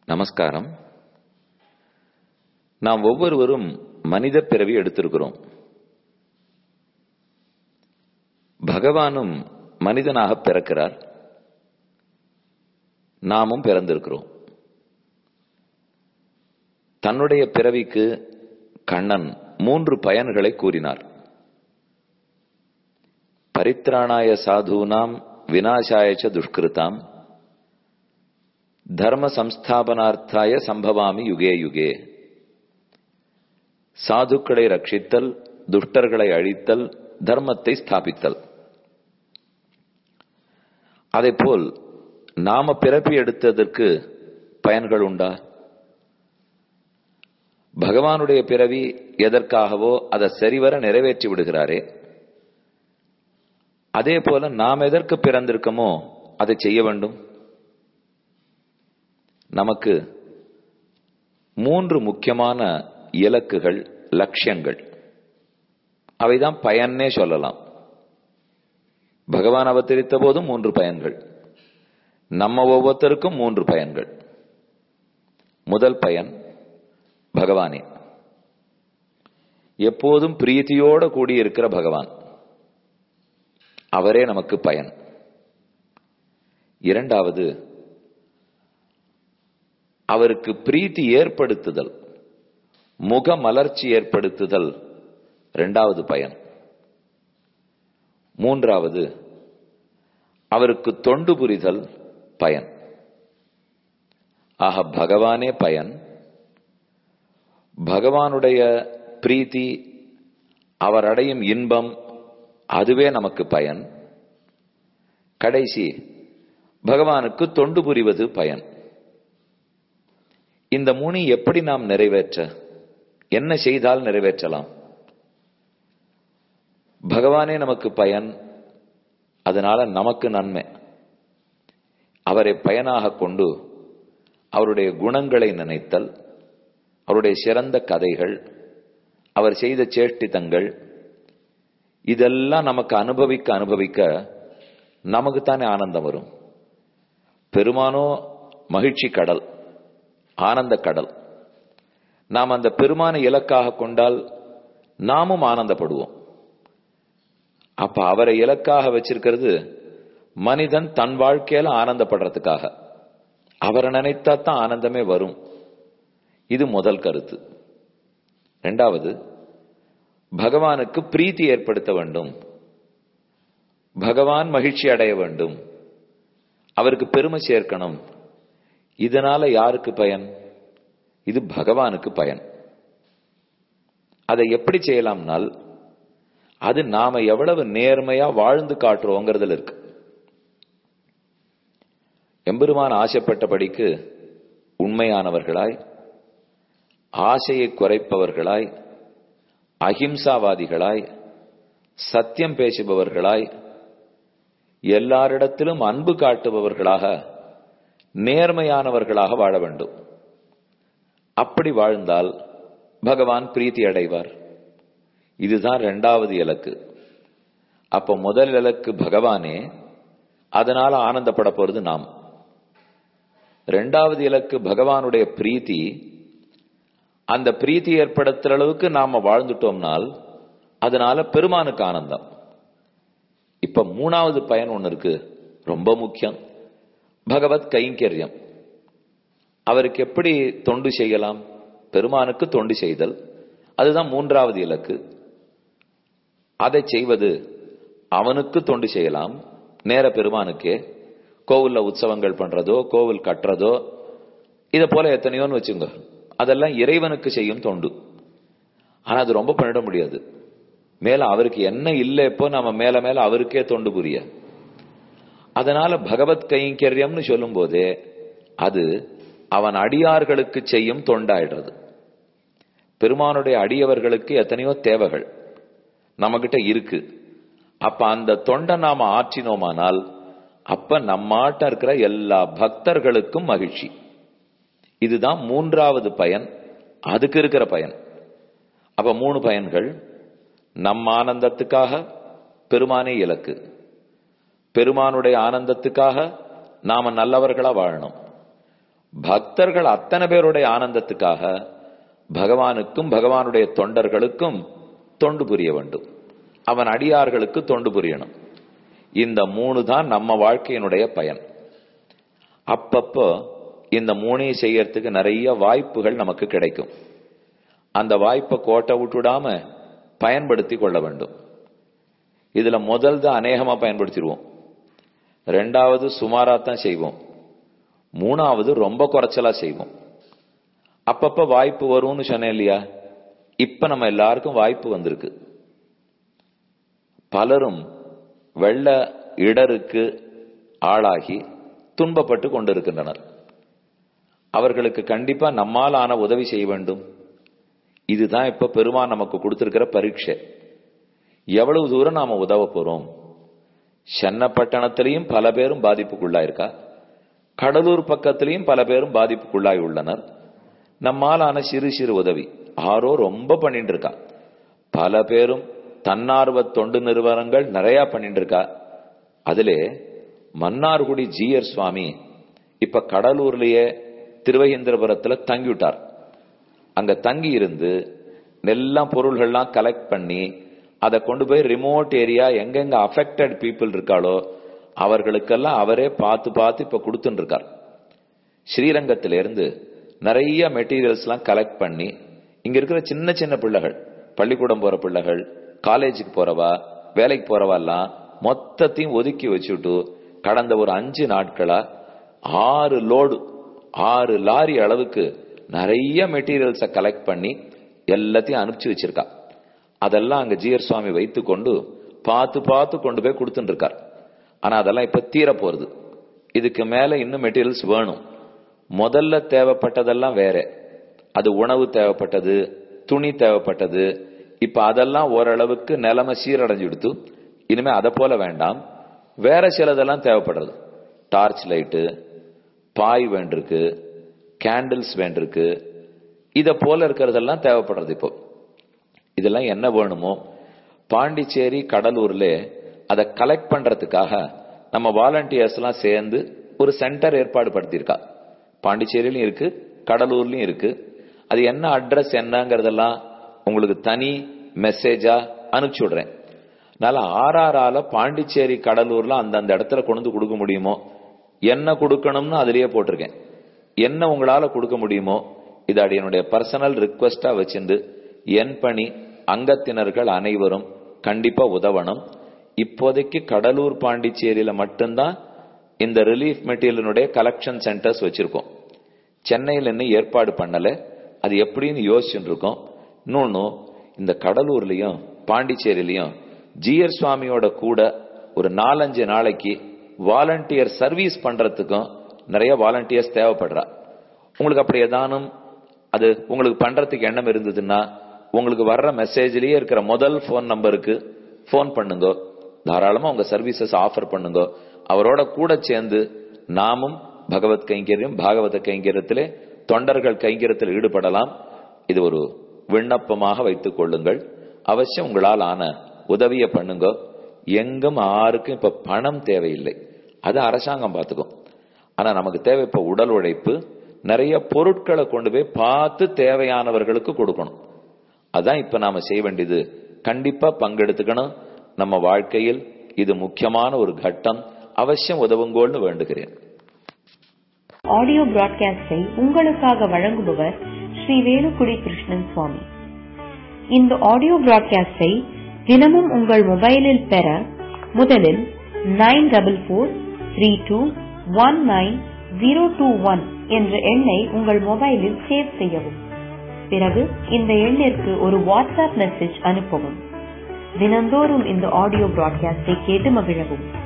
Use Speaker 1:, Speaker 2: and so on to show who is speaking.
Speaker 1: நமஸ்காரம் நாம் ஒவ்வொருவரும் மனித பிறவி எடுத்திருக்கிறோம் பகவானும் மனிதனாக பிறக்கிறார் நாமும் பிறந்திருக்கிறோம் தன்னுடைய பிறவிக்கு கண்ணன் மூன்று பயன்களை கூறினார் பரித்ராணாய சாதூனாம் விநாசாயச்ச துஷ்கிருதாம் தர்ம சம்ஸ்தாபனார்த்தாய சம்பவாமி யுகே யுகே சாதுக்களை ரட்சித்தல் துஷ்டர்களை அழித்தல் தர்மத்தை ஸ்தாபித்தல் போல் நாம பிறப்பி எடுத்ததற்கு பயன்கள் உண்டா பகவானுடைய பிறவி எதற்காகவோ அதை சரிவர நிறைவேற்றி விடுகிறாரே அதே போல நாம் எதற்கு பிறந்திருக்கோமோ அதை செய்ய வேண்டும் நமக்கு மூன்று முக்கியமான இலக்குகள் லட்சியங்கள் அவைதான் பயன்னே சொல்லலாம் பகவான் அவதரித்த போதும் மூன்று பயன்கள் நம்ம ஒவ்வொருத்தருக்கும் மூன்று பயன்கள் முதல் பயன் பகவானே எப்போதும் பிரீத்தியோட கூடியிருக்கிற பகவான் அவரே நமக்கு பயன் இரண்டாவது அவருக்கு பிரீத்தி ஏற்படுத்துதல் முக மலர்ச்சி ஏற்படுத்துதல் இரண்டாவது பயன் மூன்றாவது அவருக்கு தொண்டு புரிதல் பயன் ஆக பகவானே பயன் பகவானுடைய பிரீத்தி அவர் அடையும் இன்பம் அதுவே நமக்கு பயன் கடைசி பகவானுக்கு தொண்டு புரிவது பயன் இந்த மூணு எப்படி நாம் நிறைவேற்ற என்ன செய்தால் நிறைவேற்றலாம் பகவானே நமக்கு பயன் அதனால நமக்கு நன்மை அவரை பயனாக கொண்டு அவருடைய குணங்களை நினைத்தல் அவருடைய சிறந்த கதைகள் அவர் செய்த சேஷ்டித்தங்கள் இதெல்லாம் நமக்கு அனுபவிக்க அனுபவிக்க நமக்கு தானே ஆனந்தம் வரும் பெருமானோ மகிழ்ச்சி கடல் ஆனந்த கடல் நாம் அந்த பெருமான இலக்காக கொண்டால் நாமும் ஆனந்தப்படுவோம் அப்ப அவரை இலக்காக வச்சிருக்கிறது மனிதன் தன் வாழ்க்கையில ஆனந்தப்படுறதுக்காக அவரை நினைத்தா தான் ஆனந்தமே வரும் இது முதல் கருத்து ரெண்டாவது பகவானுக்கு பிரீத்தி ஏற்படுத்த வேண்டும் பகவான் மகிழ்ச்சி அடைய வேண்டும் அவருக்கு பெருமை சேர்க்கணும் இதனால யாருக்கு பயன் இது பகவானுக்கு பயன் அதை எப்படி செய்யலாம்னால் அது நாம எவ்வளவு நேர்மையா வாழ்ந்து காட்டுறோங்கிறதுல இருக்கு எம்பெருமான் ஆசைப்பட்டபடிக்கு உண்மையானவர்களாய் ஆசையை குறைப்பவர்களாய் அஹிம்சாவாதிகளாய் சத்தியம் பேசுபவர்களாய் எல்லாரிடத்திலும் அன்பு காட்டுபவர்களாக நேர்மையானவர்களாக வாழ வேண்டும் அப்படி வாழ்ந்தால் பகவான் பிரீத்தி அடைவார் இதுதான் இரண்டாவது இலக்கு அப்ப முதல் இலக்கு பகவானே அதனால ஆனந்தப்பட போறது நாம் இரண்டாவது இலக்கு பகவானுடைய பிரீத்தி அந்த பிரீத்தி ஏற்படுத்துற அளவுக்கு நாம வாழ்ந்துட்டோம்னால் அதனால பெருமானுக்கு ஆனந்தம் இப்ப மூணாவது பயன் ஒண்ணு இருக்கு ரொம்ப முக்கியம் பகவத் கைங்கரியம் அவருக்கு எப்படி தொண்டு செய்யலாம் பெருமானுக்கு தொண்டு செய்தல் அதுதான் மூன்றாவது இலக்கு அதை செய்வது அவனுக்கு தொண்டு செய்யலாம் நேர பெருமானுக்கே கோவில்ல உற்சவங்கள் பண்றதோ கோவில் கட்டுறதோ இதை போல எத்தனையோன்னு வச்சுங்க அதெல்லாம் இறைவனுக்கு செய்யும் தொண்டு ஆனா அது ரொம்ப பண்ணிட முடியாது மேல அவருக்கு என்ன இல்லை இப்போ நம்ம மேல மேல அவருக்கே தொண்டு புரிய அதனால பகவத் கைங்கரியம்னு சொல்லும் போதே அது அவன் அடியார்களுக்கு செய்யும் தொண்டாயிடுறது பெருமானுடைய அடியவர்களுக்கு எத்தனையோ தேவைகள் நம்ம கிட்ட இருக்கு அப்ப அந்த தொண்டை நாம ஆற்றினோமானால் அப்ப நம்மாட்ட இருக்கிற எல்லா பக்தர்களுக்கும் மகிழ்ச்சி இதுதான் மூன்றாவது பயன் அதுக்கு இருக்கிற பயன் அப்ப மூணு பயன்கள் நம் ஆனந்தத்துக்காக பெருமானே இலக்கு பெருமானுடைய ஆனந்தத்துக்காக நாம நல்லவர்களா வாழணும் பக்தர்கள் அத்தனை பேருடைய ஆனந்தத்துக்காக பகவானுக்கும் பகவானுடைய தொண்டர்களுக்கும் தொண்டு புரிய வேண்டும் அவன் அடியார்களுக்கு தொண்டு புரியணும் இந்த மூணு தான் நம்ம வாழ்க்கையினுடைய பயன் அப்பப்போ இந்த மூணையும் செய்யறதுக்கு நிறைய வாய்ப்புகள் நமக்கு கிடைக்கும் அந்த வாய்ப்பை கோட்டை விட்டுடாம பயன்படுத்தி கொள்ள வேண்டும் இதுல முதல் தான் அநேகமா பயன்படுத்திடுவோம் ரெண்டாவது சுமாரா தான் செய்வோம் மூணாவது ரொம்ப குறைச்சலா செய்வோம் அப்பப்ப வாய்ப்பு வரும்னு சொன்னேன் இல்லையா இப்ப நம்ம எல்லாருக்கும் வாய்ப்பு வந்திருக்கு பலரும் வெள்ள இடருக்கு ஆளாகி துன்பப்பட்டு கொண்டிருக்கின்றனர் அவர்களுக்கு கண்டிப்பா நம்மால் ஆன உதவி செய்ய வேண்டும் இதுதான் இப்ப பெருமான் நமக்கு கொடுத்திருக்கிற பரீட்சை எவ்வளவு தூரம் நாம உதவ போறோம் சென்னப்பட்டணத்திலையும் பல பேரும் பாதிப்புக்குள்ளாயிருக்கா கடலூர் பக்கத்திலையும் பல பேரும் பாதிப்புக்குள்ளாய் உள்ளனர் நம்மாலான சிறு சிறு உதவி ஆரோ ரொம்ப பண்ணிட்டு இருக்கா பல பேரும் தன்னார்வ தொண்டு நிறுவனங்கள் நிறைய பண்ணிட்டு இருக்கா அதிலே மன்னார்குடி ஜீயர் சுவாமி இப்ப கடலூர்லயே திருவகேந்திரபுரத்துல தங்கிவிட்டார் அங்க தங்கி இருந்து எல்லாம் பொருள்கள்லாம் கலெக்ட் பண்ணி அதை கொண்டு போய் ரிமோட் ஏரியா எங்கெங்க அஃபெக்டட் பீப்புள் இருக்காளோ அவர்களுக்கெல்லாம் அவரே பார்த்து பார்த்து இப்ப கொடுத்துட்டு இருக்கார் ஸ்ரீரங்கத்தில இருந்து நிறைய மெட்டீரியல்ஸ் எல்லாம் கலெக்ட் பண்ணி இங்க இருக்கிற சின்ன சின்ன பிள்ளைகள் பள்ளிக்கூடம் போற பிள்ளைகள் காலேஜுக்கு போறவா வேலைக்கு போறவா எல்லாம் மொத்தத்தையும் ஒதுக்கி வச்சுட்டு கடந்த ஒரு அஞ்சு நாட்களா ஆறு லோடு ஆறு லாரி அளவுக்கு நிறைய மெட்டீரியல்ஸை கலெக்ட் பண்ணி எல்லாத்தையும் அனுப்பிச்சு வச்சிருக்கா அதெல்லாம் அங்க ஜீயர் சுவாமி வைத்து கொண்டு பார்த்து பார்த்து கொண்டு போய் கொடுத்துட்டு இருக்கார் ஆனா அதெல்லாம் இப்ப தீர போறது இதுக்கு மேல இன்னும் மெட்டீரியல்ஸ் வேணும் முதல்ல தேவைப்பட்டதெல்லாம் வேற அது உணவு தேவைப்பட்டது துணி தேவைப்பட்டது இப்ப அதெல்லாம் ஓரளவுக்கு நிலைமை சீரடைஞ்சு எடுத்து இனிமே அதை போல வேண்டாம் வேற சிலதெல்லாம் தேவைப்படுறது டார்ச் லைட்டு பாய் வேண்டிருக்கு கேண்டில்ஸ் வேண்டிருக்கு இத போல இருக்கிறதெல்லாம் தேவைப்படுறது இப்போ இதெல்லாம் என்ன வேணுமோ பாண்டிச்சேரி கடலூர்ல அதை கலெக்ட் பண்றதுக்காக நம்ம வாலண்டியர்ஸ் எல்லாம் சேர்ந்து ஒரு சென்டர் ஏற்பாடு படுத்தியிருக்கா பாண்டிச்சேரியிலும் இருக்கு கடலூர்லயும் இருக்கு அது என்ன அட்ரஸ் என்னங்கிறதெல்லாம் உங்களுக்கு தனி மெசேஜா அனுப்பிச்சு விடுறேன் அதனால ஆர்ஆரால பாண்டிச்சேரி கடலூர்ல அந்தந்த இடத்துல கொண்டு கொடுக்க முடியுமோ என்ன கொடுக்கணும்னு அதுலயே போட்டிருக்கேன் என்ன உங்களால கொடுக்க முடியுமோ இது என்னுடைய பர்சனல் ரிக்வஸ்டா வச்சிருந்து என் பணி அங்கத்தினர்கள் அனைவரும் கண்டிப்பா உதவணும் இப்போதைக்கு கடலூர் பாண்டிச்சேரியில மட்டும்தான் இந்த ரிலீஃப் மெட்டீரியலினுடைய கலெக்ஷன் சென்டர்ஸ் வச்சிருக்கோம் சென்னையில் இன்னும் ஏற்பாடு பண்ணல அது எப்படின்னு யோசிச்சுட்டு இருக்கோம் இன்னொன்னு இந்த கடலூர்லயும் பாண்டிச்சேரியிலையும் ஜிஆர் சுவாமியோட கூட ஒரு நாலஞ்சு நாளைக்கு வாலண்டியர் சர்வீஸ் பண்றதுக்கும் நிறைய வாலண்டியர்ஸ் தேவைப்படுறா உங்களுக்கு அப்படி ஏதானும் அது உங்களுக்கு பண்றதுக்கு எண்ணம் இருந்ததுன்னா உங்களுக்கு வர்ற மெசேஜ்லயே இருக்கிற முதல் போன் நம்பருக்கு போன் பண்ணுங்க தாராளமா உங்க சர்வீசஸ் ஆஃபர் பண்ணுங்க அவரோட கூட சேர்ந்து நாமும் பகவத் கைங்கரியம் பாகவத கைங்கரியத்திலே தொண்டர்கள் கைங்கரியத்தில் ஈடுபடலாம் இது ஒரு விண்ணப்பமாக வைத்துக் கொள்ளுங்கள் அவசியம் உங்களால் ஆன உதவியை பண்ணுங்க எங்கும் யாருக்கும் இப்ப பணம் தேவையில்லை அது அரசாங்கம் பார்த்துக்கும் ஆனா நமக்கு தேவை இப்ப உடல் உழைப்பு நிறைய பொருட்களை கொண்டு போய் பார்த்து தேவையானவர்களுக்கு கொடுக்கணும் அதான் இப்ப நாம செய்ய வேண்டியது கண்டிப்பா பங்கெடுத்துக்கணும் நம்ம வாழ்க்கையில் இது முக்கியமான ஒரு கட்டம் அவசியம் உதவுங்கோள்னு வேண்டுகிறேன்
Speaker 2: ஆடியோ பிராட்காஸ்டை உங்களுக்காக வழங்குபவர் ஸ்ரீ வேலுக்குடி கிருஷ்ணன் சுவாமி இந்த ஆடியோ பிராட்காஸ்டை தினமும் உங்கள் மொபைலில் பெற முதலில் nine double four three two one nine zero two one என்ற எண்ணை உங்கள் மொபைலில் சேவ் செய்யவும் பிறகு இந்த எண்ணிற்கு ஒரு வாட்ஸ்அப் மெசேஜ் அனுப்பவும் தினந்தோறும் இந்த ஆடியோ பிராட்காஸ்டை கேட்டு மகிழவும்